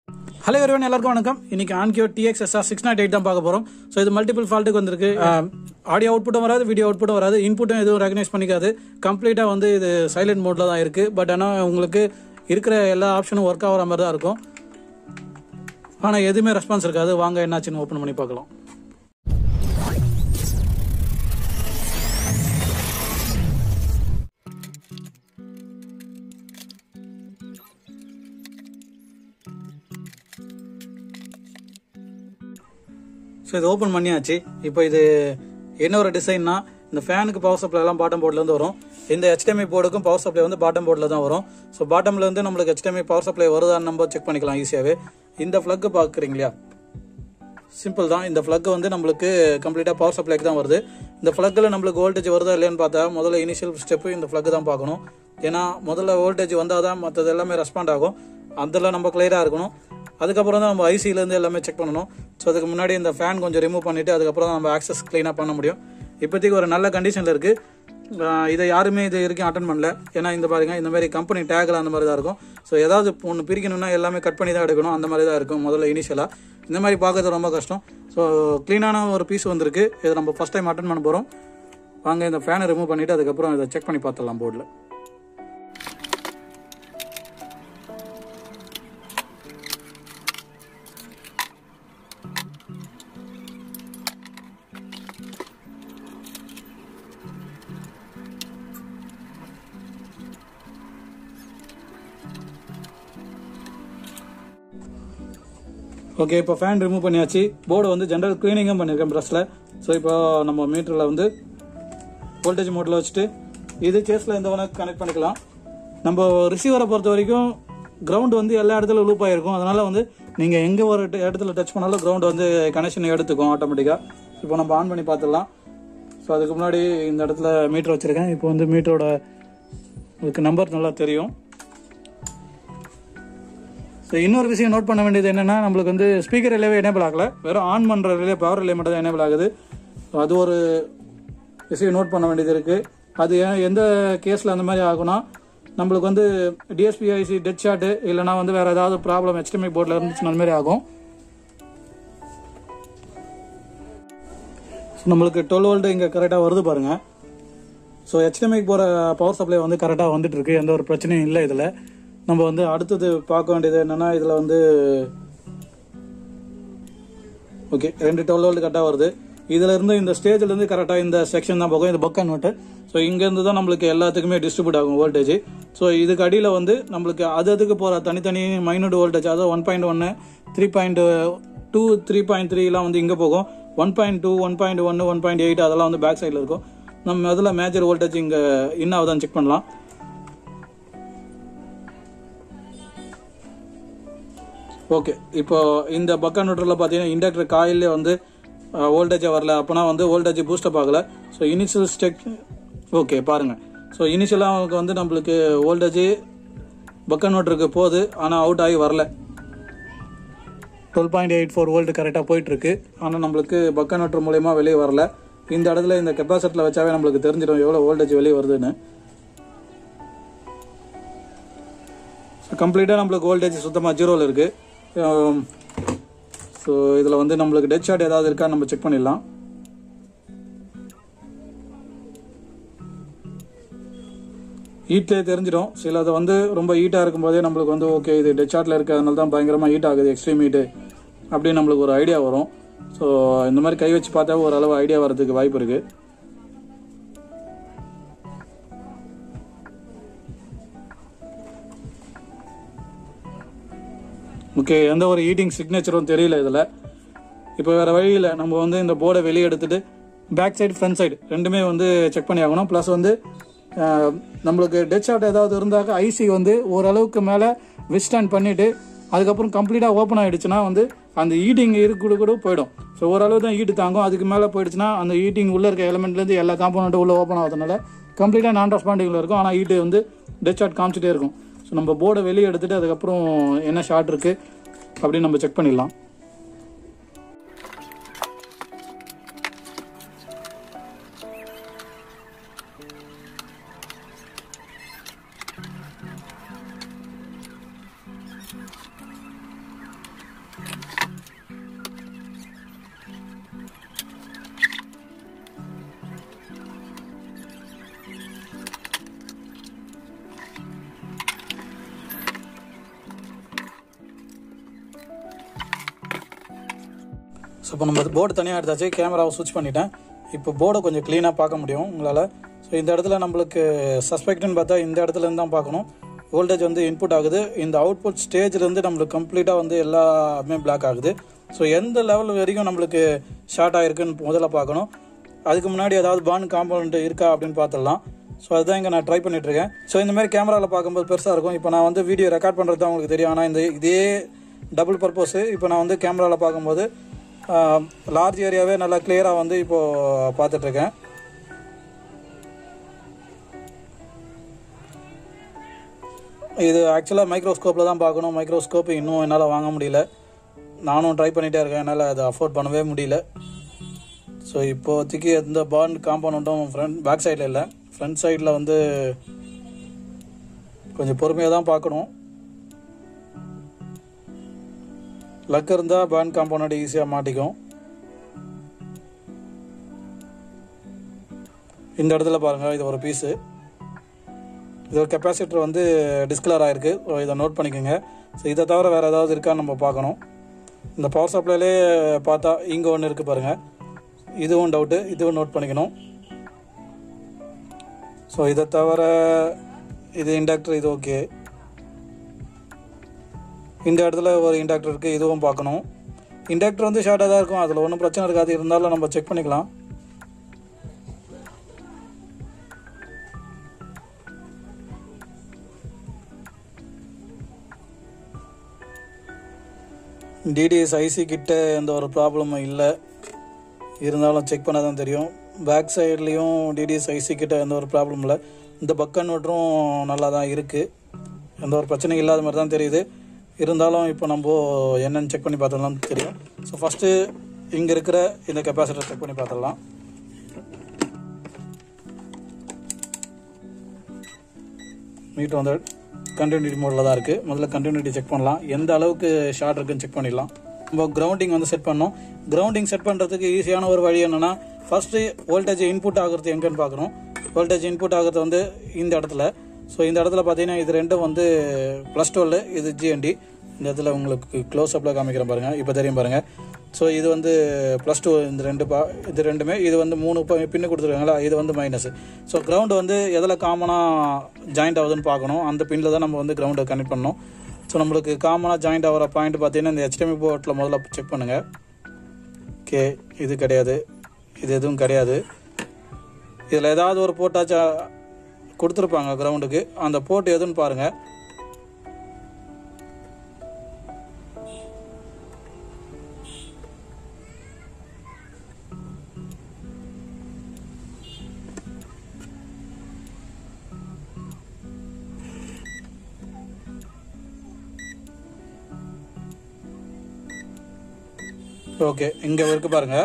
hello everyone எல்லாருக்கும் வணக்கம் இன்னைக்கு Onkyo TX SR six nought eight தான் பார்க்க போகிறோம் ஸோ இது மல்டிபிள் ஃபால்ட்டுக்கு வந்திருக்கு ஆடியோ அவுட்புட்டும் வராது வீடியோ அவுட்புட்டும் வராது இன்புட்டும் எதுவும் ரெகனைஸ் பண்ணிக்காது கம்ப்ளீட்டாக வந்து இது சைலண்ட் மோடில் தான் இருக்குது பட் ஆனால் உங்களுக்கு இருக்கிற எல்லா ஆப்ஷனும் ஒர்க் ஆகிற மாதிரி தான் இருக்கும் ஆனால் எதுவுமே ரெஸ்பான்ஸ் இருக்காது வாங்க என்னாச்சுன்னு ஓப்பன் பண்ணி பார்க்கலாம் ஸோ இது ஓப்பன் பண்ணியாச்சு இப்போ இது என்ன ஒரு டிசைன்னா இந்த ஃபேனுக்கு பவர் சப்ளை எல்லாம் பாட்டம் போர்ட்லேருந்து வரும் இந்த HDMI போர்டுக்கும் பவர் சப்ளை வந்து பாட்டம் போர்டில் தான் வரும் ஸோ பாட்டம்ல இருந்து நம்மளுக்கு HDMI பவர் சப்ளை வருதான்னு நம்ம செக் பண்ணிக்கலாம் ஈஸியாகவே இந்த ஃப்ளக்கு பார்க்குறீங்க இல்லையா சிம்பிள் தான் இந்த ஃப்ளக் வந்து நம்மளுக்கு கம்ப்ளீட்டாக பவர் சப்ளைக்கு தான் வருது இந்த ஃப்ளக்கில் நம்மளுக்கு வோல்டேஜ் வருதா இல்லையான்னு பார்த்தா முதல்ல இனிஷியல் ஸ்டெப்பு இந்த ஃப்ளக் தான் பார்க்கணும் ஏன்னா முதல்ல வோல்டேஜ் வந்தால் தான் மற்றது எல்லாமே ரெஸ்பாண்ட் ஆகும் அதில் நம்ம கிளியராக இருக்கணும் அதுக்கப்புறம் தான் நம்ம ஐசியிலேருந்து எல்லாமே செக் பண்ணணும் ஸோ அதுக்கு முன்னாடி இந்த ஃபேன் கொஞ்சம் ரிமூவ் பண்ணிவிட்டு அதுக்கப்புறம் தான் நம்ம ஆக்சஸ் க்ளீனாக பண்ண முடியும் இப்போதைக்கு ஒரு நல்ல கண்டிஷனில் இருக்குது இதை யாருமே இது வரைக்கும் அட்டன் பண்ணல ஏன்னா இந்த பாருங்க இந்த மாதிரி கம்பெனி டேக்கில் அந்த மாதிரி தான் இருக்கும் ஸோ ஏதாவது ஒன்று பிரிக்கணும்னா எல்லாமே கட் பண்ணி தான் எடுக்கணும் அந்த மாதிரி தான் இருக்கும் முதல்ல இனிஷியலாக இந்த மாதிரி பார்க்கறது ரொம்ப கஷ்டம் ஸோ க்ளீனான ஒரு பீஸ் வந்திருக்கு இதை நம்ம ஃபஸ்ட் டைம் அட்டன் பண்ண போகிறோம் வாங்க இந்த ஃபேனை ரிமூவ் பண்ணிவிட்டு அதுக்கப்புறம் இதை செக் பண்ணி பார்த்துடலாம் போர்டில் ஓகே இப்போ ஃபேன் ரிமூவ் பண்ணியாச்சு போர்டு வந்து ஜென்ரல் க்ளீனிங்கும் பண்ணியிருக்கேன் ப்ரஷில் ஸோ இப்போ நம்ம மீட்டரில் வந்து வோல்டேஜ் மோட்டில் வச்சுட்டு இது சேஸில் இந்த ஒன்று கனெக்ட் பண்ணிக்கலாம் நம்ம ரிசீவரை பொறுத்த வரைக்கும் கிரவுண்ட் வந்து எல்லா இடத்துல லூப் ஆகிருக்கும் அதனால் வந்து நீங்கள் எங்கே ஒரு ட- இடத்துல டச் பண்ணாலும் கிரவுண்ட் வந்து கனெக்ஷன் எடுத்துக்கும் ஆட்டோமேட்டிக்காக இப்போ நம்ம ஆன் பண்ணி பார்த்துடலாம் ஸோ அதுக்கு முன்னாடி இந்த இடத்துல மீட்டர் வச்சுருக்கேன் இப்போ வந்து மீட்டரோட உங்களுக்கு நம்பர் நல்லா தெரியும் ஸோ இன்னொரு விஷயம் நோட் பண்ண வேண்டியது என்னன்னா நம்மளுக்கு வந்து ஸ்பீக்கர் ரிலேவே எனேபிள் ஆகல வெறும் ஆன் பண்ணுற ரிலே பவர் ரிலே மட்டும் தான் எனேபிள் ஆகுது ஸோ அது ஒரு விஷயம் நோட் பண்ண வேண்டியது இருக்கு அது ஏன் எந்த கேஸில் அந்த மாதிரி ஆகும்னா நம்மளுக்கு வந்து டிஎஸ்பிஐசி டெட் ஷாட்டு இல்லைனா வந்து வேற ஏதாவது ப்ராப்ளம் HDMI போர்டில் இருந்துச்சுன்னா அந்த மாதிரி ஆகும் ஸோ நம்மளுக்கு டுவெல் வோல்ட் இங்கே கரெக்டாக வருது பாருங்க ஸோ ஹெச்டிஎம்ஐக்கு போகிற பவர் சப்ளை வந்து கரெக்டாக வந்துட்டு இருக்கு எந்த ஒரு பிரச்சனையும் இல்லை இதில் நம்ம வந்து அடுத்தது பார்க்க வேண்டியது என்னன்னா இதில் வந்து ஓகே ரெண்டு டுவெல் வோல்ட் கரெக்டாக வருது இதுல இருந்து இந்த ஸ்டேஜ்ல இருந்து கரெக்டாக இந்த செக்ஷன் தான் போகும் இந்த பக் நோட்டு ஸோ இங்கேருந்து தான் நம்மளுக்கு எல்லாத்துக்குமே டிஸ்ட்ரிபியூட் ஆகும் வோல்டேஜ் ஸோ இதுக்கு அடியில் வந்து நம்மளுக்கு அது அதுக்கு போகிற தனித்தனி மைனூட் வோல்டேஜ் அதாவது ஒன் பாயிண்ட் ஒன்று three point two three point த்ரீலாம் வந்து இங்கே போகும் one point two one point ஒன்று ஒன் பாயிண்ட் எயிட் அதெல்லாம் வந்து பேக் சைடில் இருக்கும் நம்ம அதில் மேஜர் வோல்டேஜ் இங்கே என்ன ஆகுதான்னு செக் பண்ணலாம் ஓகே இப்போ இந்த பக்கா நோட்டரில் பார்த்தீங்கன்னா இண்டக்டர் காயிலே வந்து வோல்டேஜே வரல அப்போனா வந்து வோல்டேஜ் பூஸ்டப் ஆகல ஸோ இனிஷியல் ஸ்டெக் ஓகே பாருங்க ஸோ இனிஷியலாக அவங்களுக்கு வந்து நம்மளுக்கு வோல்டேஜ் பக்கா நோட்டருக்கு போகுது ஆனால் அவுட் ஆகி வரல twelve point eight four volt கரெக்டாக போயிட்டு இருக்கு ஆனால் நம்மளுக்கு பக்கா நோட்டர் மூலயமா வெளியே வரல இந்த இடத்துல இந்த கெப்பாசிட்டியில் வச்சாவே நம்மளுக்கு தெரிஞ்சிடும் எவ்வளோ வோல்டேஜ் வெளியே வருதுன்னு ஸோ கம்ப்ளீட்டாக நம்மளுக்கு வோல்டேஜ் சுத்தமாக ஜீரோவில் இருக்குது ஸோ இதில் வந்து நம்மளுக்கு டெட் ஷாட் ஏதாவது இருக்கா நம்ம செக் பண்ணிடலாம் ஹீட்லேயே தெரிஞ்சிடும் சிலது வந்து ரொம்ப ஹீட்டாக இருக்கும்போதே நம்மளுக்கு வந்து ஓகே இது டெட் ஷாட்டில் இருக்கு அதனால தான் பயங்கரமாக ஹீட் ஆகுது எக்ஸ்ட்ரீம் ஹீட்டு அப்படின்னு நம்மளுக்கு ஒரு ஐடியா வரும் ஸோ இந்த மாதிரி கை வச்சு பார்த்தா ஓரளவு ஐடியா வரதுக்கு வாய்ப்பு இருக்குது ஓகே எந்த ஒரு ஈட்டிங் சிக்னேச்சரும் தெரியல இதில் இப்போ வேறு வழியில் நம்ம வந்து இந்த போர்டை வெளியே எடுத்துட்டு பேக் சைடு ஃப்ரண்ட் சைடு ரெண்டுமே வந்து செக் பண்ணி ஆகணும் ப்ளஸ் வந்து அஹ், நம்மளுக்கு டெட் ஷாட் ஏதாவது இருந்தாக்க ஐசி வந்து ஓரளவுக்கு மேலே விஸ்டாண்ட் பண்ணிவிட்டு அதுக்கப்புறம் கம்ப்ளீட்டாக ஓப்பன் ஆகிடுச்சுன்னா வந்து அந்த ஈட்டிங் இருக்கு கூட போயிடும் ஸோ ஓரளவு தான் ஈட்டு தாங்கும் அதுக்கு மேலே போயிடுச்சுன்னா அந்த ஈட்டிங் உள்ளே இருக்க எலமெண்ட்லேருந்து எல்லா காம்பவுண்டும் உள்ளே ஓப்பன் ஆகுறதுனால கம்ப்ளீட்டாக நான் ரெஸ்பாண்டிங்கில் இருக்கும் ஆனால் ஈட்டு வந்து டெட் ஷாட் காமிச்சிட்டே இருக்கும் ஸோ நம்ம போர்டை வெளியே எடுத்துட்டு அதுக்கப்புறம் என்ன ஷாட் இருக்குது அப்படின்னு நம்ம செக் பண்ணிடலாம் ஸோ இப்போ நம்ம போர்டு தனியாக எடுத்தாச்சு கேமராவை சுவிட்ச் பண்ணிட்டேன் இப்போ போர்டை கொஞ்சம் க்ளீனாக பார்க்க முடியும் உங்களால் ஸோ இந்த இடத்துல நம்மளுக்கு சஸ்பெக்ட்னு பார்த்தா இந்த இடத்துல இருந்து தான் பார்க்கணும் வோல்டேஜ் வந்து இன்புட் ஆகுது இந்த அவுட்புட் ஸ்டேஜ்லேருந்து நம்மளுக்கு கம்ப்ளீட்டாக வந்து எல்லாமே பிளாக் ஆகுது ஸோ எந்த லெவல் வரைக்கும் நம்மளுக்கு ஷார்ட் ஆகிருக்குன்னு முதல்ல பார்க்கணும் அதுக்கு முன்னாடி ஏதாவது பான் காம்பவுண்ட் இருக்கா அப்படின்னு பார்த்துடலாம் ஸோ அதுதான் இங்கே நான் ட்ரை பண்ணிட்டு இருக்கேன் ஸோ இந்த மாதிரி கேமராவில் பார்க்கும்போது பெருசாக இருக்கும் இப்போ நான் வந்து வீடியோ ரெக்கார்ட் பண்ணுறது தான் உங்களுக்கு தெரியும் ஆனால் இந்த இதே டபுள் பர்பஸ் இப்போ நான் வந்து கேமராவில் பார்க்கும்போது லார்ஜ் ஏரியாவே நல்லா கிளியராக வந்து இப்போது பார்த்துட்ருக்கேன் இது ஆக்சுவலாக மைக்ரோஸ்கோப்பில் தான் பார்க்கணும் மைக்ரோஸ்கோப் இன்னும் என்னால் வாங்க முடியல நானும் ட்ரை பண்ணிகிட்டே இருக்கேன் என்னால் அதை அஃபோர்ட் பண்ணவே முடியல ஸோ இப்போதைக்கு எந்த பாண்ட் காம்பவுண்டும் ஃப்ரண்ட் பேக் சைடில் இல்லை ஃப்ரண்ட் சைடில் வந்து கொஞ்சம் பொறுமையாக தான் பார்க்கணும் லக் இருந்தால் பாண்ட் காம்பவுண்ட் ஈஸியாக மாட்டிக்கும் இந்த இடத்துல பாருங்கள் இது ஒரு பீஸு இது ஒரு கெப்பாசிட்டர் வந்து டிஸ்கலர் ஆகிருக்கு ஸோ இதை நோட் பண்ணிக்கோங்க ஸோ இதை தவிர வேறு ஏதாவது இருக்கான்னு நம்ம பார்க்கணும் இந்த பவர் சப்ளைலே பார்த்தா இங்கே ஒன்று இருக்குது பாருங்கள் இதுவும் டவுட்டு இதுவும் நோட் பண்ணிக்கணும் ஸோ இதை தவிர இது இண்டக்டர் இது ஓகே இந்த இடத்துல ஒரு இண்டக்டர் இருக்குது இதுவும் பார்க்கணும் இண்டக்டர் வந்து ஷார்ட்டாக தான் இருக்கும் அதில் ஒன்றும் பிரச்சனை இருக்காது இருந்தாலும் நம்ம செக் பண்ணிக்கலாம் டிடிஎஸ் ஐசி கிட்ட எந்த ஒரு ப்ராப்ளமும் இல்லை இருந்தாலும் செக் பண்ண தான் தெரியும் பேக் சைட்லேயும் டிடிஎஸ் ஐசி கிட்ட எந்த ஒரு ப்ராப்ளம் இல்லை இந்த பக்கன் நோட்டும் நல்லா தான் இருக்குது எந்த ஒரு பிரச்சனையும் இல்லாத மாதிரி தான் தெரியுது இருந்தாலும் இப்போ நம்ம என்னன்னு செக் பண்ணி பார்த்தோம்லாம் தெரியும் ஸோ ஃபஸ்ட்டு இங்கே இருக்கிற இந்த கெப்பாசிட்டர் செக் பண்ணி பார்த்துடலாம் மீட்டர் வந்து கண்டினியூட்டி மோடில் தான் இருக்குது முதல்ல கண்டினியூட்டி செக் பண்ணலாம் எந்த அளவுக்கு ஷார்ட் இருக்குன்னு செக் பண்ணிடலாம் நம்ம கிரவுண்டிங் வந்து செட் பண்ணோம் கிரவுண்டிங் செட் பண்ணுறதுக்கு ஈஸியான ஒரு வழி என்னென்னா ஃபஸ்ட்டு வோல்டேஜ் இன்புட் ஆகிறது எங்கன்னு பார்க்குறோம் வோல்டேஜ் இன்புட் ஆகிறது வந்து இந்த இடத்துல ஸோ இந்த இடத்துல பார்த்தீங்கன்னா இது ரெண்டும் வந்து ப்ளஸ் டுவெல் இது ஜிஎன்டி இந்த இடத்துல உங்களுக்கு க்ளோஸ் அப்பில் காமிக்கிறேன் பாருங்கள் இப்போ தெரியும் பாருங்கள் ஸோ இது வந்து ப்ளஸ் டூ இந்த ரெண்டு பா இது ரெண்டுமே இது வந்து மூணு ப- பின்னு கொடுத்துருக்காங்களா இது வந்து மைனஸ் ஸோ கிரவுண்டு வந்து எதில் காமனாக ஜாயிண்ட் ஆகுதுன்னு பார்க்கணும் அந்த பின்னில் தான் நம்ம வந்து கிரவுண்டை கனெக்ட் பண்ணணும் ஸோ நம்மளுக்கு காமனாக ஜாயிண்ட் ஆகிற பாயிண்ட் பார்த்தீங்கன்னா இந்த HDMI போர்ட்டில் முதல்ல செக் பண்ணுங்கள் ஓகே இது கிடையாது இது எதுவும் கிடையாது இதில் ஏதாவது ஒரு போட்டாச்சா கொடுத்துருப்பாங்க கிரவுண்டுக்கு அந்த போர்ட் எதுன்னு பாருங்கள் ஓகே இங்கே இருக்கு பாருங்க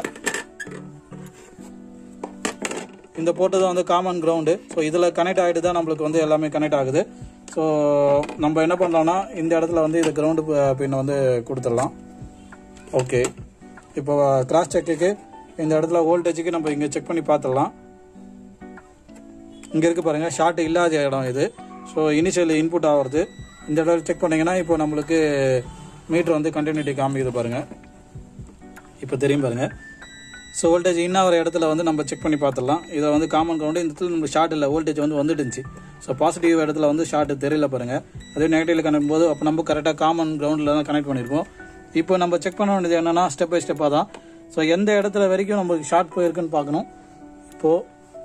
இந்த போட்டு தான் வந்து காமன் கிரவுண்டு ஸோ இதில் கனெக்ட் ஆகிட்டு தான் நம்மளுக்கு வந்து எல்லாமே கனெக்ட் ஆகுது ஸோ நம்ம என்ன பண்ணலாம்னா இந்த இடத்துல வந்து இது கிரவுண்டு பின்னை வந்து கொடுத்துடலாம் ஓகே இப்போ கிராஸ் செக்குக்கு இந்த இடத்துல வோல்டேஜுக்கு நம்ம இங்கே செக் பண்ணி பார்த்துடலாம் இங்கே இருக்கு பாருங்கள் ஷார்ட் இல்லாத இடம் இது ஸோ இனிஷியல் இன்புட் ஆகிறது இந்த இடத்துல செக் பண்ணீங்கன்னா இப்போ நம்மளுக்கு மீட்டர் வந்து கண்டினியூட்டி காமிக்குது பாருங்கள் இப்போ தெரியும் பாருங்க ஸோ வோல்டேஜ் இன்னும் ஒரு இடத்துல வந்து நம்ம செக் பண்ணி பார்த்துடலாம் இதை வந்து காமன் கிரவுண்டு இந்த இடத்துல நம்ம ஷார்ட் இல்லை வோல்டேஜ் வந்து வந்துட்டுச்சு ஸோ பாசிட்டிவ் இடத்துல வந்து ஷார்ட் தெரியல பாருங்க அதே நெகட்டிவ்ல கனெக்ட் போது அப்போ நம்ம கரெக்டாக காமன் கிரவுண்டில் தான் கனெக்ட் பண்ணியிருக்கோம் இப்போ நம்ம செக் பண்ண வேண்டியது என்னன்னா ஸ்டெப் பை ஸ்டெப்பாக தான் ஸோ எந்த இடத்துல வரைக்கும் நம்மளுக்கு ஷார்ட் போயிருக்குன்னு பார்க்கணும் இப்போது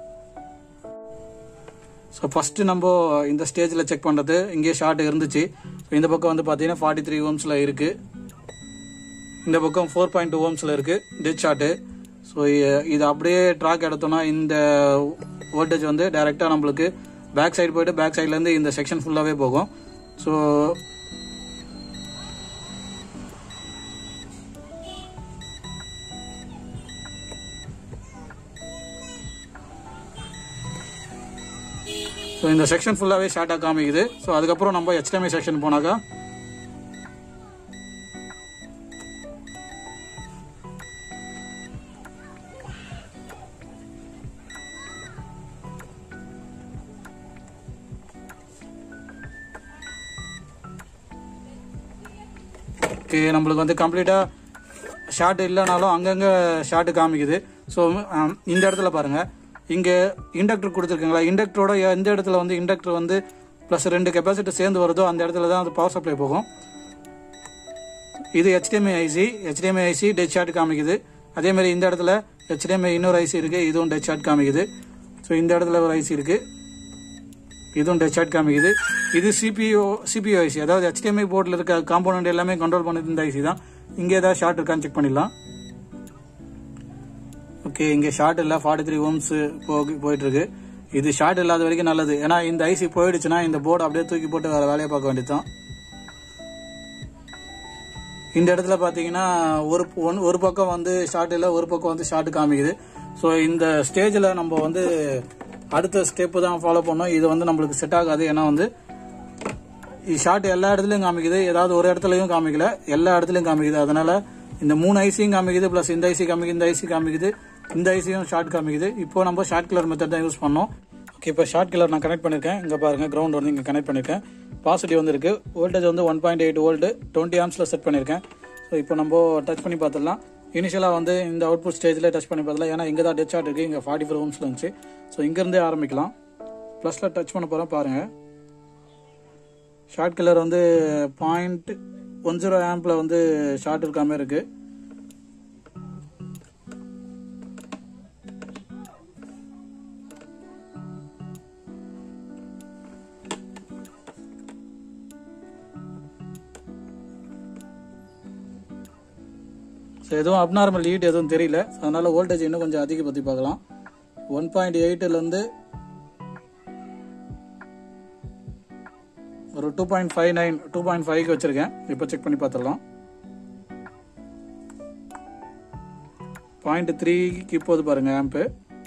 ஸோ ஃபஸ்ட்டு நம்ம இந்த ஸ்டேஜில் செக் பண்ணுறது இங்கேயே ஷார்ட் இருந்துச்சு ஸோ இந்த பக்கம் வந்து பார்த்தீங்கன்னா ஃபார்ட்டி த்ரீ ஓம்ஸில் இருக்குது இந்த பக்கம் ஃபோர் பாயிண்ட் டூ ஓம்ஸில் இருக்குது டெட் ஷாட்டு ஸோ இது அப்படியே ட்ராக் எடுத்தோம்னா இந்த வோல்டேஜ் வந்து டைரெக்டாக நம்மளுக்கு பேக் சைடு போயிட்டு பேக் சைட்லேருந்து இந்த செக்ஷன் ஃபுல்லாகவே போகும் ஸோ ஸோ இந்த செக்ஷன் ஃபுல்லாகவே ஷார்ட்டாக காமிக்குது ஸோ அதுக்கப்புறம் நம்ம HDMI செக்ஷன் போனாக்கா ஓகே நம்மளுக்கு வந்து கம்ப்ளீட்டாக ஷார்ட் இல்லைனாலும் அங்கங்கே ஷார்ட் காமிக்குது ஸோ இந்த இடத்துல பாருங்கள் இங்கே இண்டக்டர் கொடுத்துருக்கீங்களா இண்டக்டரோட எந்த இடத்துல வந்து இண்டக்டர் வந்து ப்ளஸ் ரெண்டு கெப்பாசிட்டி சேர்ந்து வருதோ அந்த இடத்துல தான் அது பவர் சப்ளை போகும் இது HDMI IC HDMI IC dead short காமிக்குது அதே மாதிரி இந்த இடத்துல HDMI இன்னொரு ஐசி இருக்கு இதுவும் டெட் ஷார்ட் காமிக்குது ஸோ இந்த இடத்துல ஒரு ஐசி இருக்கு இதுவும் டெட் ஷார்ட் காமிக்குது இது சிபிஓ சிபிஓ ஐசி அதாவது HDMI போர்டில் இருக்க காம்போனன்ட் எல்லாமே கண்ட்ரோல் பண்ணது இந்த ஐசி தான் இங்கே ஏதாவது ஷார்ட் இருக்கான்னு செக் பண்ணிடலாம் ஓகே இங்கே ஷார்ட் இல்லை ஃபார்ட்டி த்ரீ ஓம்ஸ் போய் போயிட்டு இருக்கு இது ஷார்ட் இல்லாத வரைக்கும் நல்லது ஏன்னா இந்த ஐசி போயிடுச்சுன்னா இந்த போர்டு அப்படியே தூக்கி போட்டு வேற வேலையை பார்க்க வேண்டியதுதான் இந்த இடத்துல பார்த்தீங்கன்னா ஒரு ஒன் ஒரு பக்கம் வந்து ஷார்ட் இல்லை ஒரு பக்கம் வந்து ஷார்ட் காமிக்குது ஸோ இந்த ஸ்டேஜில் நம்ம வந்து அடுத்த ஸ்டெப்பு தான் ஃபாலோ பண்ணோம் இது வந்து நம்மளுக்கு செட் ஆகாது ஏன்னா வந்து ஷார்ட் எல்லா இடத்துலையும் காமிக்குது ஏதாவது ஒரு இடத்துலையும் காமிக்கல எல்லா இடத்துலையும் காமிக்குது அதனால இந்த மூணு ஐசியும் காமிக்குது ப்ளஸ் இந்த ஐசி காமிக்குது இந்த ஐசி காமிக்குது இந்த ஐசியும் ஷார்ட் காமிக்குது இப்போ நம்ம ஷார்ட் கலர் மெத்தட் தான் யூஸ் பண்ணோம் ஓகே இப்போ ஷார்ட் கலர் நான் கனெக்ட் பண்ணியிருக்கேன் இங்கே பாருங்க கிரவுண்ட் வந்து இங்கே கனெக்ட் பண்ணியிருக்கேன் பாசிட்டிவ் வந்து இருக்கு வோல்டேஜ் வந்து one point eight volt twenty ஆம்ஸில் செட் பண்ணியிருக்கேன் ஸோ இப்போ நம்ம டச் பண்ணி பார்த்துடலாம் இனிஷியலாக வந்து இந்த அவுட்புட் ஸ்டேஜில் டச் பண்ணி பார்த்துலாம் ஏன்னா இங்கே தான் டெச் ஷார்ட் இருக்குது இங்கே ஃபார்ட்டி ஃபோர் ஓம்ஸில் இருந்துச்சு ஸோ இங்கேருந்தே ஆரம்பிக்கலாம் ப்ளஸில் டச் பண்ண போகிறேன் பாருங்கள் ஷார்ட் கலர் வந்து பாயிண்ட் ஒன் ஜீரோ ஆம்பில் வந்து ஷார்ட் இருக்காம இருக்கு ஸோ எதுவும் அப்நார்மல் ஹீட் எதுவும் தெரியல அதனால வோல்டேஜ் இன்னும் கொஞ்சம் அதிகப்படுத்தி பார்க்கலாம் ஒன் பாயிண்ட் எயிட்டிலேருந்து ஒரு two point five nine two point ஃபைவ்க்கு வச்சிருக்கேன் இப்போ செக் பண்ணி பார்த்துடலாம் பாயிண்ட் த்ரீக்கு இப்போது பாருங்க ஆம்பு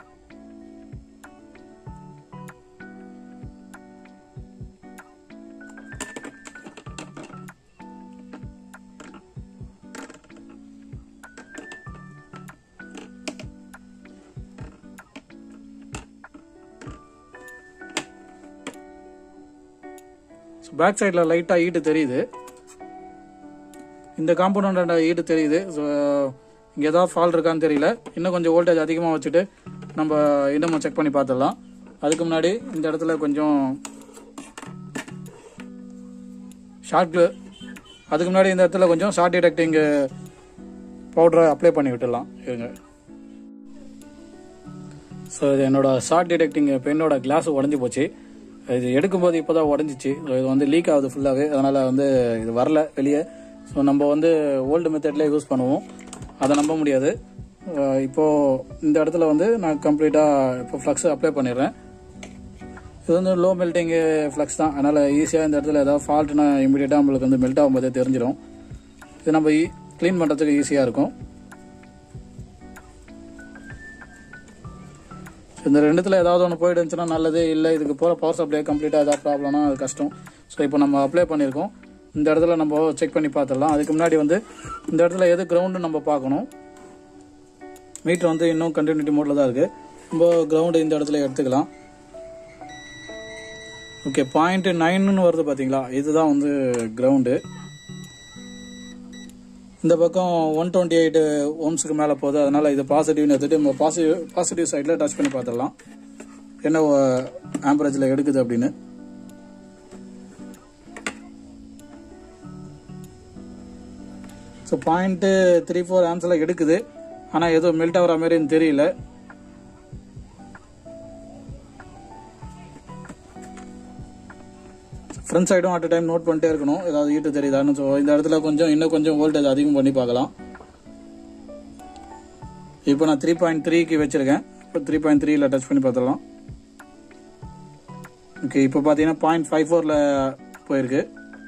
பேக் சைடில் லைட்டாக ஈட்டு தெரியுது இந்த காம்பவுண்டோட ஈட்டு தெரியுது ஸோ இங்கே ஏதாவது ஃபால்ட் இருக்கான்னு தெரியல இன்னும் கொஞ்சம் வோல்டேஜ் அதிகமாக வச்சுட்டு நம்ம இன்னமும் செக் பண்ணி பார்த்துடலாம் அதுக்கு முன்னாடி இந்த இடத்துல கொஞ்சம் ஷார்ட் அதுக்கு முன்னாடி இந்த இடத்துல கொஞ்சம் ஷார்ட் டிடெக்டிங் பவுடரை அப்ளை பண்ணி விட்டுடலாம் இருங்க ஸோ இது என்னோட ஷார்ட் டிடெக்டிங் பெண்ணோட கிளாஸ் உடஞ்சி போச்சு இது எடுக்கும்போது இப்போ தான் உடஞ்சிச்சு ஸோ இது வந்து லீக் ஆகுது ஃபுல்லாகவே அதனால் வந்து இது வரல வெளியே ஸோ நம்ம வந்து ஓல்டு மெத்தட்லேயே யூஸ் பண்ணுவோம் அதை நம்ப முடியாது அஹ் இப்போ இந்த இடத்துல வந்து நான் கம்ப்ளீட்டாக இப்போ ஃப்ளக்ஸ் அப்ளை பண்ணிடுறேன் இது வந்து லோ மெல்டிங் ஃப்ளக்ஸ் தான் அதனால் ஈஸியாக இந்த இடத்துல ஏதாவது ஃபால்ட்னா இமீடியட்டாக நம்மளுக்கு வந்து மெல்ட் ஆகும்போதே தெரிஞ்சிடும் இது நம்ம க்ளீன் பண்ணுறதுக்கு ஈஸியாக இருக்கும் இந்த ரெண்டுத்துல ஏதாவது ஒன்று போயிடுச்சுன்னா நல்லது இல்லை இதுக்கு போகிற பவர் சப்ளை கம்ப்ளீட்டாக ஏதாவது ப்ராப்ளம்னா அது கஷ்டம் ஸோ இப்போ நம்ம அப்ளை பண்ணியிருக்கோம் இந்த இடத்துல நம்ம செக் பண்ணி பார்த்துடலாம் அதுக்கு முன்னாடி வந்து இந்த இடத்துல எது கிரவுண்டு நம்ம பார்க்கணும் மீட்டர் வந்து இன்னும் கண்டினியூட்டி மோடில் தான் இருக்குது நம்ம கிரவுண்டு இந்த இடத்துல எடுத்துக்கலாம் ஓகே பாயிண்ட் நைன்னு வருது பார்த்தீங்களா இதுதான் வந்து கிரவுண்டு இந்த பக்கம் ஒன் டுவெண்ட்டி எயிட் ஓம்ஸுக்கு மேலே போகுது அதனால இது பாசிட்டிவ்னு எடுத்துட்டு நம்ம பாசிட்டிவ் பாசிட்டிவ் சைடில் டச் பண்ணி பார்த்துடலாம் என்ன ஆம்பரேஜில் எடுக்குது அப்படின்னு ஸோ பாயிண்ட்டு த்ரீ ஃபோர் ஆம்ஸில் எடுக்குது ஆனால் எதுவும் மெல்ட் ஆகிற மாதிரின்னு தெரியல ஃப்ரண்ட் சைடும் அட் டைம் நோட் பண்ணிட்டே இருக்கணும் ஏதாவது ஈட்டு தெரியுதான்னு ஸோ இந்த இடத்துல கொஞ்சம் இன்னும் கொஞ்சம் வோல்டேஜ் அதிகம் பண்ணி பார்க்கலாம் இப்போ நான் த்ரீ பாயிண்ட் த்ரீக்கு வச்சிருக்கேன் இப்போ த்ரீ பாயிண்ட் த்ரீல டச் பண்ணி பார்த்துடலாம் ஓகே இப்போ பார்த்தீங்கன்னா பாயிண்ட் ஃபைவ் ஃபோரில் போயிருக்கு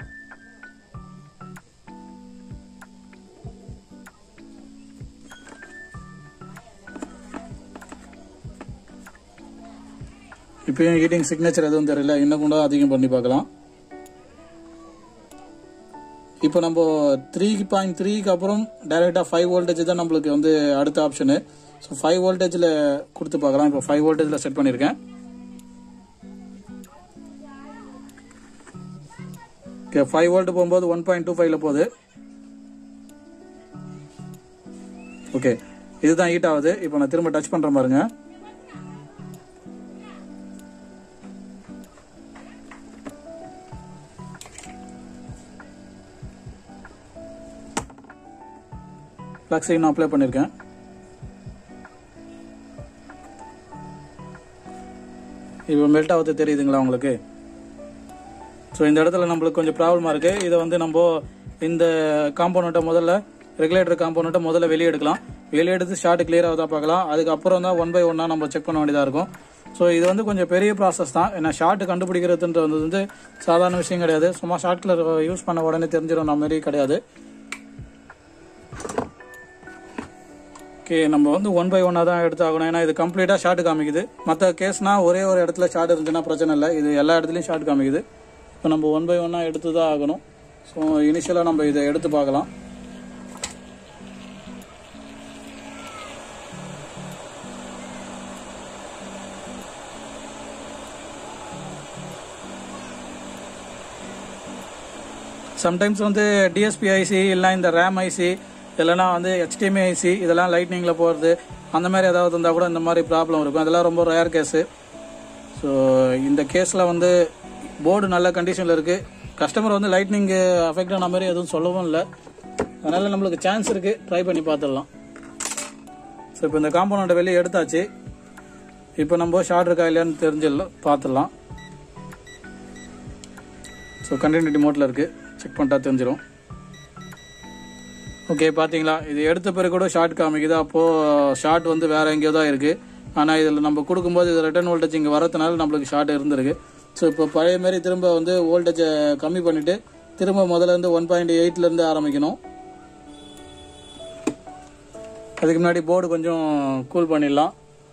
இப்பயும் ஹீட்டிங் சிக்னேச்சர் எதுவும் தெரியல இன்னும் கூட அதிகம் பண்ணி பார்க்கலாம் இப்போ நம்ம த்ரீ பாயிண்ட் த்ரீக்கு அப்புறம் டைரெக்டாக ஃபைவ் வோல்டேஜ் தான் நம்மளுக்கு வந்து அடுத்த ஆப்ஷனு ஸோ ஃபைவ் வோல்டேஜில் கொடுத்து பார்க்கலாம் இப்போ ஃபைவ் வோல்டேஜில் செட் பண்ணியிருக்கேன் ஓகே ஃபைவ் வோல்ட் போகும்போது ஒன் பாயிண்ட் டூ ஃபைவ்ல போகுது ஓகே இதுதான் ஹீட் ஆகுது இப்போ நான் திரும்ப டச் பண்ற பாருங்க ஃப்ளக்ஸ் இன்னும் அப்ளை பண்ணியிருக்கேன் இப்போ மெல்ட் ஆகுது தெரியுதுங்களா உங்களுக்கு ஸோ இந்த இடத்துல நம்மளுக்கு கொஞ்சம் ப்ராப்ளமாக இருக்குது இதை வந்து நம்ம இந்த காம்போனண்ட்டை முதல்ல ரெகுலேட்டர் காம்போனண்ட்டை முதல்ல வெளியே எடுக்கலாம் வெளியே எடுத்து ஷார்ட் கிளியர் ஆகுதா பார்க்கலாம் அதுக்கப்புறம் தான் ஒன் பை ஒன்னாக நம்ம செக் பண்ண வேண்டியதாக இருக்கும் ஸோ இது வந்து கொஞ்சம் பெரிய ப்ராசஸ் தான் ஏன்னா ஷார்ட் கண்டுபிடிக்கிறதுன்றது வந்து சாதாரண விஷயம் கிடையாது சும்மா ஷார்ட் கிளர் யூஸ் பண்ண உடனே தெரிஞ்சிடும் நம்ம மாதிரி கிடையாது ஓகே நம்ம வந்து ஒன் பை ஒன்னாக தான் எடுத்து ஆகணும் ஏன்னா இது கம்ப்ளீட்டாக ஷார்ட் காமிக்குது மற்ற கேஸ்னா ஒரே ஒரு இடத்துல ஷார்ட் இருந்துச்சுன்னா பிரச்சனை இல்லை இது எல்லா இடத்துலையும் ஷார்ட் காமிக்குது இப்போ நம்ம ஒன் பை ஒன்னாக எடுத்து தான் ஆகணும் ஸோ இனிஷியலாக நம்ம இதை எடுத்து பார்க்கலாம் சம்டைம்ஸ் வந்து டிஎஸ்பி ஐசி இல்லை இந்த ரேம் ஐசி இல்லைனா வந்து HDMI ஐசி இதெல்லாம் லைட்னிங்கில் போகிறது அந்த மாதிரி ஏதாவது இருந்தால் கூட இந்த மாதிரி ப்ராப்ளம் இருக்கும் அதெல்லாம் ரொம்ப ரேர் கேஸு ஸோ இந்த கேஸில் வந்து போர்டு நல்ல கண்டிஷனில் இருக்குது கஸ்டமர் வந்து லைட்னிங் அஃபெக்ட் ஆன மாதிரி எதுவும் சொல்லவும் இல்லை அதனால் நம்மளுக்கு சான்ஸ் இருக்குது ட்ரை பண்ணி பார்த்துடலாம் ஸோ இப்போ இந்த காம்பவுண்டை வெளியே எடுத்தாச்சு இப்போ நம்ம ஷார்ட் இருக்கா இல்லையான்னு தெரிஞ்சிடலாம் பார்த்துடலாம் ஸோ கண்டினியூட்டி மோட்டில் இருக்குது செக் பண்ணிட்டா தெரிஞ்சிடும் ஓகே பார்த்தீங்களா இது எடுத்த பிறகு கூட ஷார்ட் காமிக்குது அப்போது ஷார்ட் வந்து வேறு எங்கேயோ தான் இருக்குது ஆனால் இதில் நம்ம கொடுக்கும்போது இது ரிட்டர்ன் வோல்டேஜ் இங்கே வரதுனால நம்மளுக்கு ஷார்ட் இருந்திருக்கு ஸோ இப்போ பழைய மாதிரி திரும்ப வந்து வோல்டேஜை கம்மி பண்ணிவிட்டு திரும்ப முதல்ல இருந்து ஒன் பாயிண்ட் எயிட்லேருந்து ஆரம்பிக்கணும் அதுக்கு முன்னாடி போர்டு கொஞ்சம் கூல் பண்ணிடலாம்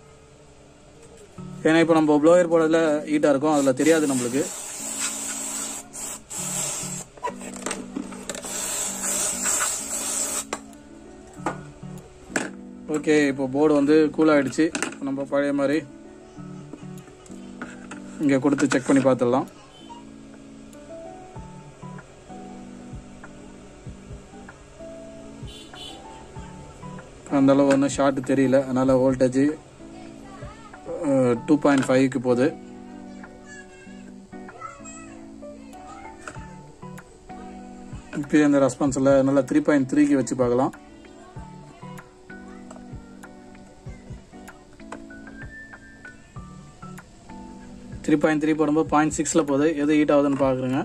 ஏன்னா இப்போ நம்ம ப்ளோயர் போர்டில் ஹீட்டாக இருக்கும் அதில் தெரியாது நம்மளுக்கு ஓகே இப்போ போர்டு வந்து கூல் ஆயிடுச்சு நம்ம பழைய மாதிரி இங்கே கொடுத்து செக் பண்ணி பார்த்துடலாம் அந்த அளவு ஒன்றும் ஷார்ட் தெரியல அதனால் வோல்டேஜ் டூ பாயிண்ட் ஃபைவ்க்கு போகுது இப்போ அந்த ரெஸ்பான்ஸில் நல்லா த்ரீ பாயிண்ட் த்ரீக்கு வச்சு பார்க்கலாம் த்ரீ பாயிண்ட் த்ரீ போடும்போது பாயிண்ட் சிக்ஸில் போகுது எது ஹீட் ஆகுதுன்னு பார்க்குறேங்க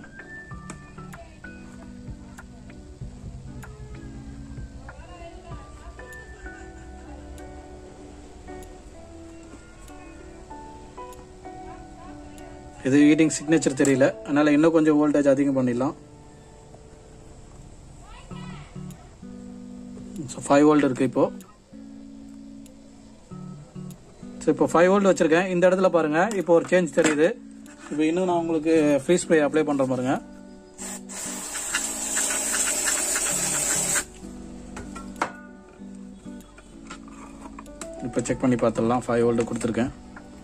இது ஹீட்டிங் சிக்னேச்சர் தெரியல அதனால இன்னும் கொஞ்சம் வோல்டேஜ் அதிகம் பண்ணிடலாம் ஸோ ஃபைவ் வோல்ட் இருக்கு இப்போ ஸோ இப்போ ஃபைவ் வோல்ட் வச்சிருக்கேன் இந்த இடத்துல பாருங்க இப்போ ஒரு சேஞ்ச் தெரியுது இப்போ இன்னும் நான் உங்களுக்கு ஃப்ரீ ஸ்ப்ரே அப்ளை பண்ற பாருங்க இப்போ செக் பண்ணி பார்த்துடலாம் ஃபைவ் வோல்ட் கொடுத்துருக்கேன்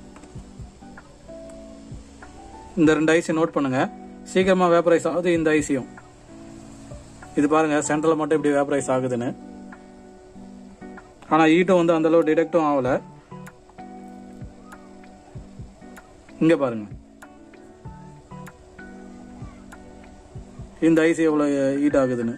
இந்த ரெண்டு ஐசி நோட் பண்ணுங்க சீக்கிரமா வேப்பரைஸ் ஆகுது இந்த ஐசியும் இது பாருங்க சென்ட்ரல் மட்டும் இப்படி வேப்பரைஸ் ஆகுதுன்னு ஆனா ஹீட்டும் வந்து அந்த அளவு டிடெக்டும் ஆகல இங்க பாருங்க இந்த ஐசி எவ்வளவு ஹீட் ஆகுதுன்னு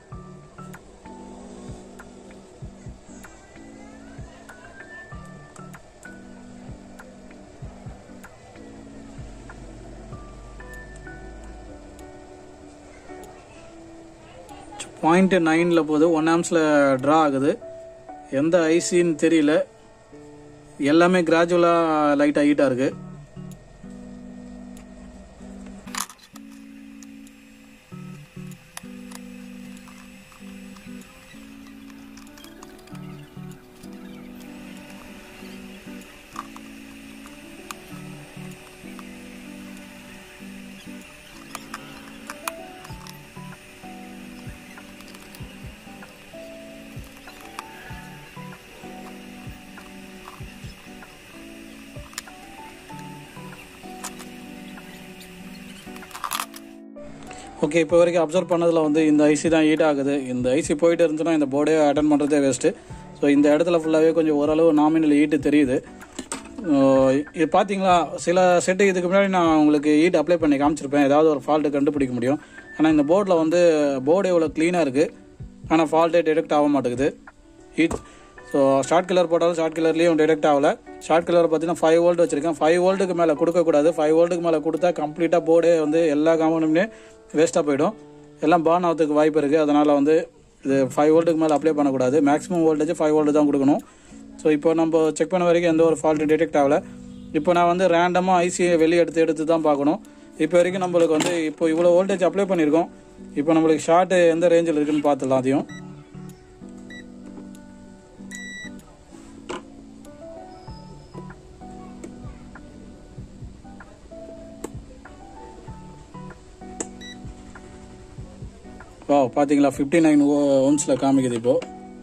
பாயிண்ட் நைனில் போகுது ஒன் ஆம்ஸில் ட்ரா ஆகுது எந்த ஐசின்னு தெரியல எல்லாமே கிராஜுவலாக லைட்டாக ஹீட்டாக இருக்கு ஓகே இப்போ வரைக்கும் அப்சர்வ் பண்ணதில் வந்து இந்த ஐசி தான் ஹீட் ஆகுது இந்த ஐசி போயிட்டு இருந்துச்சுன்னா இந்த போர்டே அட்டன் பண்ணுறதே வேஸ்ட்டு ஸோ ஸோ இந்த இடத்துல ஃபுல்லாகவே கொஞ்சம் ஓரளவு நாமினல் ஈட்டு தெரியுது அஹ் இது பார்த்தீங்களா சில செட்டு இதுக்கு முன்னாடி நான் உங்களுக்கு ஈட் அப்ளை பண்ணி காமிச்சிருப்பேன் ஏதாவது ஒரு ஃபால்ட்டு கண்டுபிடிக்க முடியும் ஆனால் இந்த போர்டில் வந்து போர்டு எவ்வளோ க்ளீனாக இருக்குது ஆனால் ஃபால்ட்டே டிடெக்ட் ஆக மாட்டேங்குது ஹீட் ஸோ ஷார்ட் கில்லர் போட்டாலும் ஷார்ட் கில்லர்லேயும் டிடெக்ட் ஆகல ஷார்ட் கில்லர் பார்த்தீங்கன்னா ஃபைவ் வோல்ட் வச்சிருக்கேன் ஃபைவ் வோல்ட்டுக்கு மேலே கொடுக்கக்கூடாது ஃபைவ் வோல்ட்டுக்கு மேலே கொடுத்தா கம்ப்ளீட்டாக போர்டே வந்து எல்லா காம்பவுண்டுமே வேஸ்ட்டாக போயிடும் எல்லாம் பார்ன் ஆகிறதுக்கு வாய்ப்பு இருக்குது அதனால் வந்து இது ஃபைவ் வோல்ட்டுக்கு மேலே அப்ளை பண்ணக்கூடாது மேக்ஸிமம் வோல்டேஜ் ஃபைவ் வோல்ட் தான் கொடுக்கணும் ஸோ இப்போ நம்ம செக் பண்ண வரைக்கும் எந்த ஒரு ஃபால்ட்டு டிடெக்ட் ஆகல இப்போ நான் வந்து ரேண்டமாக ஐசியை வெளியே எடுத்து எடுத்து தான் பார்க்கணும் இப்போ வரைக்கும் நம்மளுக்கு வந்து இப்போ இவ்வளோ வோல்டேஜ் அப்ளை பண்ணியிருக்கோம் இப்போ நம்மளுக்கு ஷார்ட் எந்த ரேஞ்சில் இருக்குன்னு பார்த்துடலாம் அதையும் வா பார்த்தீங்களா ஃபிஃப்டி நைன் ஓம்ஸில் காமிக்குது இப்போ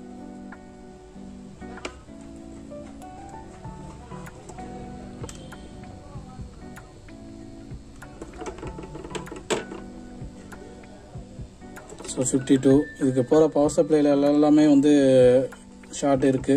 ஸோ ஃபிஃப்டி டூ இதுக்கு போகிற பவர் சப்ளைல எல்லாமே வந்து ஷார்ட் இருக்குது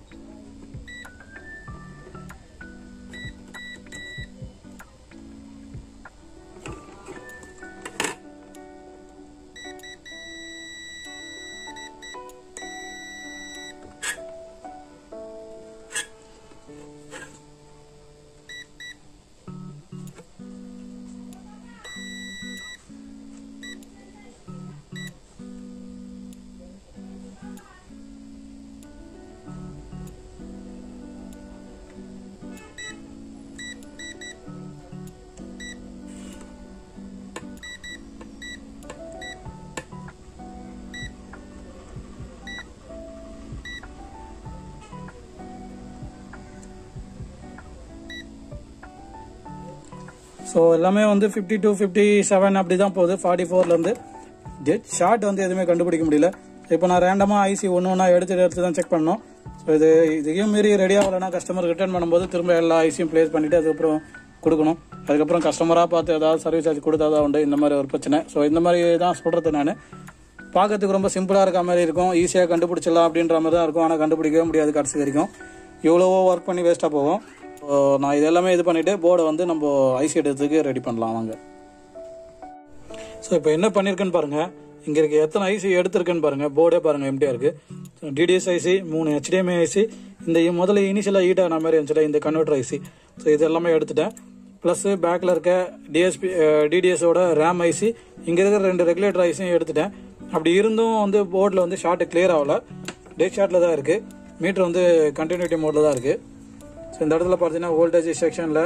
ஸோ எல்லாமே வந்து ஃபிஃப்டி டூ ஃபிஃப்டி செவன் அப்படி தான் போகுது ஃபார்ட்டி ஃபோர்லேருந்து டெட் ஷார்ட் வந்து எதுவுமே கண்டுபிடிக்க முடியல இப்போ நான் ரேண்டமாக ஐசி ஒன்று ஒன்றா எடுத்து எடுத்து தான் செக் பண்ணோம் ஸோ இது இதையும் மீறி ரெடி ஆகலைன்னா கஸ்டமர் ரிட்டர்ன் பண்ணும்போது திரும்ப எல்லா ஐசியும் ப்ளேஸ் பண்ணிவிட்டு அதுக்கப்புறம் கொடுக்கணும் அதுக்கப்புறம் கஸ்டமராக பார்த்து ஏதாவது சர்வீஸ் சார்ஜ் கொடுத்தா தான் உண்டு இந்த மாதிரி ஒரு பிரச்சனை ஸோ இந்த மாதிரி தான் சொல்கிறது நான் பார்க்கறதுக்கு ரொம்ப சிம்பிளாக இருக்க மாதிரி இருக்கும் ஈஸியாக கண்டுபிடிச்சிடலாம் அப்படின்ற மாதிரி தான் இருக்கும் ஆனால் கண்டுபிடிக்கவே முடியாது கடைசி வரைக்கும் இவ்வளவோ ஒர்க் பண்ணி வேஸ்ட்டாக போகும் ஸோ நான் இது எல்லாமே இது பண்ணிவிட்டு போர்டை வந்து நம்ம ஐசி எடுத்துக்கு ரெடி பண்ணலாம் வாங்க ஸோ இப்போ என்ன பண்ணியிருக்கேன்னு பாருங்கள் இங்கே இருக்க எத்தனை ஐசி எடுத்திருக்குன்னு பாருங்கள் போர்டே பாருங்கள் எம்டியாக இருக்குது டிடிஎஸ் ஐசி மூணு ஹெச்டிஎம்ஐ ஐசி இந்த இ- முதல்ல இனிஷியலாக ஹீட் ஆன மாதிரி இருந்துச்சுல இந்த கன்வெர்டர் ஐசி ஸோ இது எல்லாமே எடுத்துட்டேன் ப்ளஸ் பேக்கில் இருக்க டிஎஸ்பி டிடிஎஸோட ரேம் ஐசி இங்கே இருக்கிற ரெண்டு ரெகுலேட்டர் ஐசியும் எடுத்துட்டேன் அப்படி இருந்தும் வந்து போர்டில் வந்து ஷார்ட் கிளியர் ஆகல டேட் ஷார்ட்டில் தான் இருக்குது மீட்டர் வந்து கண்டினியூட்டி மோடில் தான் இருக்குது ஸோ இந்த இடத்துல பார்த்தீங்கன்னா வோல்டேஜ் செக்ஷனில்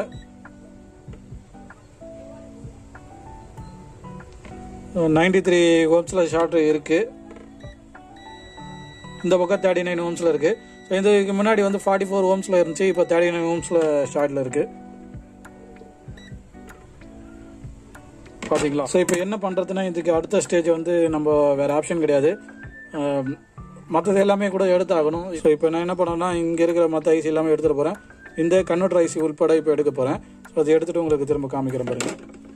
நைன்டி த்ரீ ஓம்ஸில் ஷார்ட் இருக்குது இந்த பக்கம் தேர்ட்டி நைன் ஓம்ஸில் இருக்குது ஸோ இதுக்கு முன்னாடி வந்து ஃபார்ட்டி ஃபோர் ஓம்ஸில் இருந்துச்சு இப்போ தேர்ட்டி நைன் ஓம்ஸில் ஷார்ட்டில் இருக்குது பார்த்தீங்களா ஸோ இப்போ என்ன பண்ணுறதுன்னா இதுக்கு அடுத்த ஸ்டேஜ் வந்து நம்ம வேறு ஆப்ஷன் கிடையாது மற்றது எல்லாமே கூட எடுத்தாகணும் ஸோ இப்போ நான் என்ன பண்ணேன்னா இங்கே இருக்கிற மற்ற ஐசி எல்லாமே எடுத்துகிட்டு போகிறேன் இந்த கன்வெர்டர் ஐசி உள்பட இப்போ எடுக்க போகிறேன் ஸோ அதை எடுத்துகிட்டு உங்களுக்கு திரும்ப காமிக்கிறேன் பாருங்க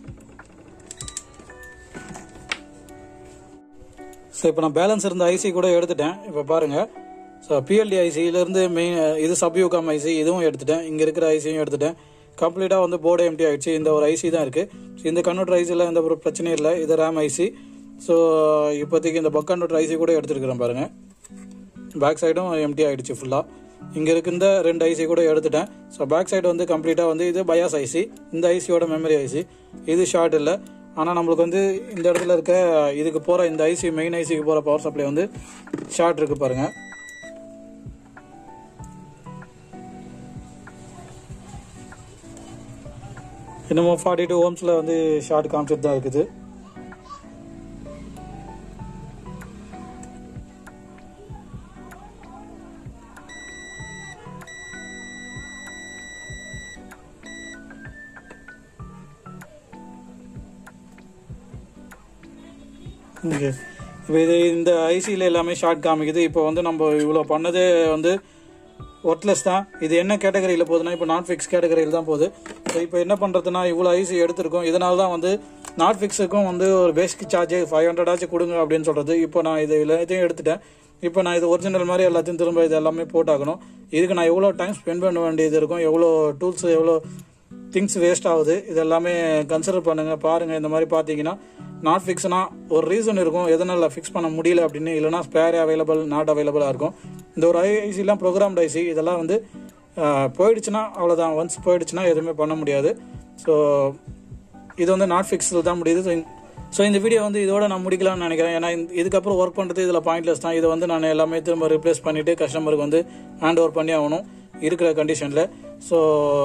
ஸோ இப்போ நான் பேலன்ஸ் இருந்த ஐசி கூட எடுத்துட்டேன் இப்போ பாருங்கள் ஸோ பிஎல்டி ஐசியிலேருந்து மெயின் இது சப்யூகாம் ஐசி இதுவும் எடுத்துட்டேன் இங்கே இருக்கிற ஐசியும் எடுத்துட்டேன் கம்ப்ளீட்டாக வந்து போர்டு எம்டி ஆயிடுச்சு இந்த ஒரு ஐசி தான் இருக்குது இந்த கன்வெர்டர் ஐசியில் எந்த ஒரு பிரச்சனையும் இல்லை இது ரேம் ஐசி ஸோ இப்போதைக்கு இந்த பக் கன்வெர்டர் ஐசி கூட எடுத்துருக்கிறேன் பாருங்கள் பேக் சைடும் எம்டி ஆயிடுச்சு ஃபுல்லாக இங்கே இருக்கின்ற ரெண்டு ஐசி கூட எடுத்துட்டேன் ஸோ பேக் சைடு வந்து கம்ப்ளீட்டாக வந்து இது பயாஸ் ஐசி இந்த ஐசியோட மெமரி ஐசி இது ஷார்ட் இல்லை ஆனால் நம்மளுக்கு வந்து இந்த இடத்துல இருக்க இதுக்கு போகிற இந்த ஐசி மெயின் ஐசிக்கு போகிற பவர் சப்ளை வந்து ஷார்ட் இருக்கு பாருங்க இன்னமும் ஃபார்ட்டி டூ ஓம்ஸில் வந்து ஷார்ட் காமிச்சிட்டு தான் இருக்குது ஓகே இப்போ இது இந்த ஐசியில் எல்லாமே ஷார்ட் காமிக்குது இப்போ வந்து நம்ம இவ்வளோ பண்ணதே வந்து ஒர்த்லெஸ் தான் இது என்ன கேட்டகரியில் போகுதுன்னா இப்போ நாட் ஃபிக்ஸ் கேட்டகரியில் தான் போகுது ஸோ இப்போ என்ன பண்ணுறதுனா இவ்வளோ ஐசி எடுத்திருக்கோம் இதனால தான் வந்து நாட் ஃபிக்ஸுக்கும் வந்து ஒரு பேசிக் சார்ஜ் ஃபைவ் ஹண்ட்ரட் ஆச்சு கொடுங்க அப்படின்னு சொல்கிறது இப்போ நான் இது எல்லாத்தையும் எடுத்துட்டேன் இப்போ நான் இது ஒரிஜினல் மாதிரி எல்லாத்தையும் திரும்ப இது எல்லாமே போட்டாக்கணும் இதுக்கு நான் எவ்வளோ டைம் ஸ்பெண்ட் பண்ண வேண்டியது இருக்கும் எவ்வளோ டூல்ஸ் எவ்வளோ திங்ஸ் வேஸ்ட் ஆகுது இது எல்லாமே கன்சிடர் பண்ணுங்க பாருங்க இந்த மாதிரி பார்த்தீங்கன்னா நாட் ஃபிக்ஸ்னா ஒரு ரீசன் இருக்கும் எதனால ஃபிக்ஸ் பண்ண முடியல அப்படின்னு இல்லைனா ஸ்பேர் அவைலபிள் நாட் அவைலபிளாக இருக்கும் இந்த ஒரு ஐசிலாம் ப்ரோக்ராம்டு ஐசி இதெல்லாம் வந்து அஹ், போயிடுச்சுன்னா அவ்வளோதான் ஒன்ஸ் போயிடுச்சுன்னா எதுவுமே பண்ண முடியாது ஸோ இது வந்து நாட் ஃபிக்ஸில் தான் முடியுது ஸோ இந்த வீடியோ வந்து இதோட நான் முடிக்கலாம்னு நினைக்கிறேன் ஏன்னா இந்த- இதுக்கப்புறம் ஒர்க் பண்ணுறது இதில் பாயிண்ட்லெஸ் தான் இதை வந்து நான் எல்லாமே திரும்ப ரிப்ளேஸ் பண்ணிவிட்டு கஸ்டமருக்கு வந்து ஹேண்ட் ஓவர் பண்ணி ஆகணும் இருக்கிற கண்டிஷனில் ஸோ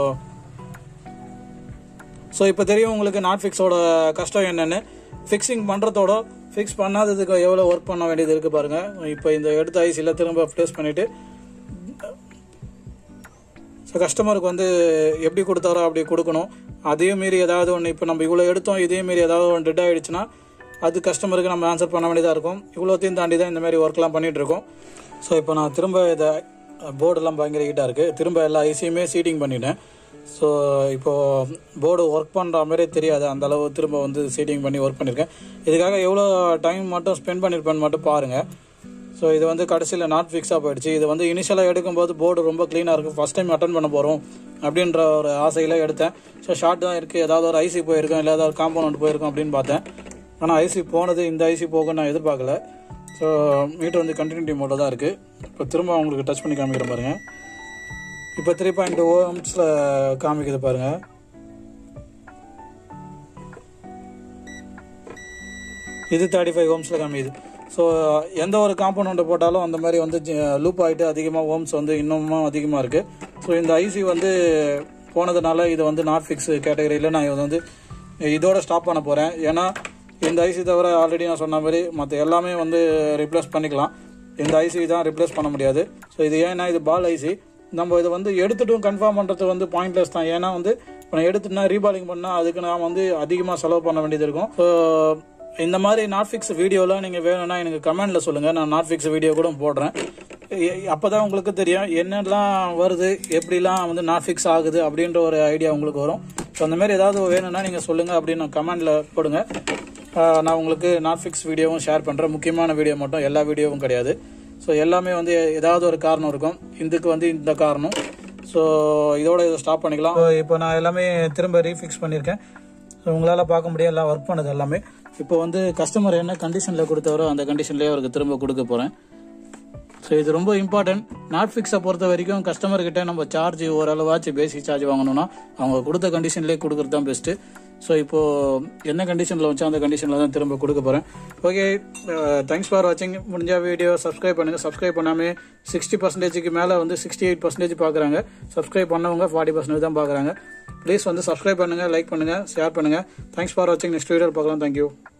ஸோ இப்போ தெரியும் உங்களுக்கு நாட் ஃபிக்ஸோட கஷ்டம் என்னென்னு ஃபிக்ஸிங் பண்ணுறதோட ஃபிக்ஸ் பண்ணாததுக்கு எவ்வளோ ஒர்க் பண்ண வேண்டியது இருக்குது பாருங்கள் இப்போ இந்த எடுத்த ஐசியில் திரும்ப ப்ளேஸ் பண்ணிவிட்டு ஸோ கஸ்டமருக்கு வந்து எப்படி கொடுத்தாரோ அப்படி கொடுக்கணும் அதே மீறி ஏதாவது ஒன்று இப்போ நம்ம இவ்வளோ எடுத்தோம் இதே மீறி ஏதாவது ஒன்று டெட் ஆகிடுச்சுன்னா அது கஸ்டமருக்கு நம்ம ஆன்சர் பண்ண வேண்டியதாக இருக்கும் இவ்வளோத்தையும் தாண்டி தான் இந்த மாதிரி ஒர்க்லாம் பண்ணிகிட்டு இருக்கோம் ஸோ இப்போ நான் திரும்ப இதை போர்டெல்லாம் பயங்கர ஹீட்டாக இருக்குது திரும்ப எல்லா ஐசியுமே சீட்டிங் பண்ணிட்டேன் ஸோ இப்போது போர்டு ஒர்க் பண்ணுற மாதிரியே தெரியாது அந்த அளவு திரும்ப வந்து சீட்டிங் பண்ணி ஒர்க் பண்ணியிருக்கேன் இதுக்காக எவ்வளோ டைம் மட்டும் ஸ்பெண்ட் பண்ணியிருப்பேன்னு மட்டும் பாருங்கள் ஸோ இது வந்து கடைசியில் நாட் ஃபிக்ஸாக போயிடுச்சு இது வந்து இனிஷியலாக எடுக்கும்போது போர்டு ரொம்ப க்ளீனாக இருக்கும் ஃபஸ்ட் டைம் அட்டன் பண்ண போகிறோம் அப்படின்ற ஒரு ஆசையில் எடுத்தேன் ஸோ ஷார்ட் தான் இருக்குது ஏதாவது ஒரு ஐசி போயிருக்கோம் இல்லை ஏதாவது காம்பவுண்ட் போயிருக்கோம் அப்படின்னு பார்த்தேன் ஆனால் ஐசி போனது இந்த ஐசி போகும்னு நான் எதிர்பார்க்கல ஸோ மீட்டர் வந்து கண்டினியூட்டி மோடில் தான் இருக்குது இப்போ திரும்ப உங்களுக்கு டச் பண்ணி காமிக்கிறேன் பாருங்கள் இப்போ த்ரீ பாயிண்ட் ஓம்ஸில் காமிக்குது பாருங்கள் இது தேர்ட்டி ஃபைவ் ஓம்ஸில் காமிக்குது ஸோ எந்த ஒரு காம்பவுண்ட் போட்டாலும் அந்த மாதிரி வந்து லூப் ஆகிட்டு அதிகமாக ஓம்ஸ் வந்து இன்னமும் அதிகமாக இருக்குது ஸோ இந்த ஐசி வந்து போனதுனால இது வந்து நாட் ஃபிக்ஸ் கேட்டகரியில் நான் இது வந்து இதோட ஸ்டாப் பண்ண போகிறேன் ஏன்னா இந்த ஐசி தவிர ஆல்ரெடி நான் சொன்ன மாதிரி மற்ற எல்லாமே வந்து ரிப்ளேஸ் பண்ணிக்கலாம் இந்த ஐசி தான் ரிப்ளேஸ் பண்ண முடியாது ஸோ இது ஏன்னா இது பால் ஐசி நம்ம இதை வந்து எடுத்துட்டும் கன்ஃபார்ம் பண்ணுறது வந்து பாயிண்ட்லெஸ் தான் ஏன்னா வந்து இப்போ நான் எடுத்துட்டுனா ரீபாலிங் பண்ணால் அதுக்கு நான் வந்து அதிகமாக செலவு பண்ண வேண்டியது இருக்கும் ஸோ இந்த மாதிரி நாட் ஃபிக்ஸ் வீடியோலாம் நீங்கள் வேணும்னா எனக்கு கமெண்ட்டில் சொல்லுங்கள் நான் நாட் ஃபிக்ஸ் வீடியோ கூட போடுறேன் அப்போ தான் உங்களுக்கு தெரியும் என்னெல்லாம் வருது எப்படிலாம் வந்து நாட் ஃபிக்ஸ் ஆகுது அப்படின்ற ஒரு ஐடியா உங்களுக்கு வரும் ஸோ அந்த மாதிரி ஏதாவது வேணும்னா நீங்கள் சொல்லுங்கள் அப்படின்னு கமெண்டில் போடுங்க ஆஹ் நான் உங்களுக்கு நாட் ஃபிக்ஸ் வீடியோவும் ஷேர் பண்ணுறேன் முக்கியமான வீடியோ மட்டும் எல்லா வீடியோவும் கிடையாது ஸோ எல்லாமே வந்து ஏதாவது ஒரு காரணம் இருக்கும் இதுக்கு வந்து இந்த காரணம் ஸோ இதோட இதை ஸ்டாப் பண்ணிக்கலாம் இப்போ நான் எல்லாமே திரும்ப ரீஃபிக்ஸ் பண்ணியிருக்கேன் ஸோ உங்களால் பார்க்க முடியும் எல்லாம் ஒர்க் பண்ணது எல்லாமே இப்போ வந்து கஸ்டமர் என்ன கண்டிஷனில் கொடுத்தவரோ அந்த கண்டிஷன்லேயே அவருக்கு திரும்ப கொடுக்க போகிறேன் ஸோ இது ரொம்ப இம்பார்ட்டன்ட் நாட் ஃபிக்ஸை பொறுத்த வரைக்கும் கஸ்டமர் கிட்ட நம்ம சார்ஜ் ஓரளவாச்சும் பேசிக் சார்ஜ் வாங்கணும்னா அவங்க கொடுத்த கண்டிஷன்லேயே கொடுக்குறது தான் பெஸ்ட்டு ஸோ இப்போ என்ன கண்டிஷனில் வச்சோ அந்த கண்டிஷனில் தான் திரும்ப கொடுக்க போகிறேன் ஓகே தேங்க்ஸ் ஃபார் வாட்சிங் முடிஞ்ச வீடியோ சப்ஸ்கிரைப் பண்ணுங்கள் சப்ஸ்கிரைப் பண்ணாமல் சிக்ஸ்டி பர்சன்டேஜுக்கு மேலே வந்து சிக்ஸ்டி எயிட் பர்சன்டேஜ் பார்க்குறாங்க சப்ஸ்கிரைப் பண்ணவங்க ஃபார்ட்டி பர்சன்டேஜ் தான் பார்க்குறாங்க ப்ளீஸ் வந்து சப்ஸ்கிரைப் பண்ணுங்கள் லைக் பண்ணுங்கள் ஷேர் பண்ணுங்கள் தேங்க்ஸ் ஃபார் வாட்சிங் நெக்ஸ்ட் வீடியோ பார்க்கலாம் தேங்க்யூ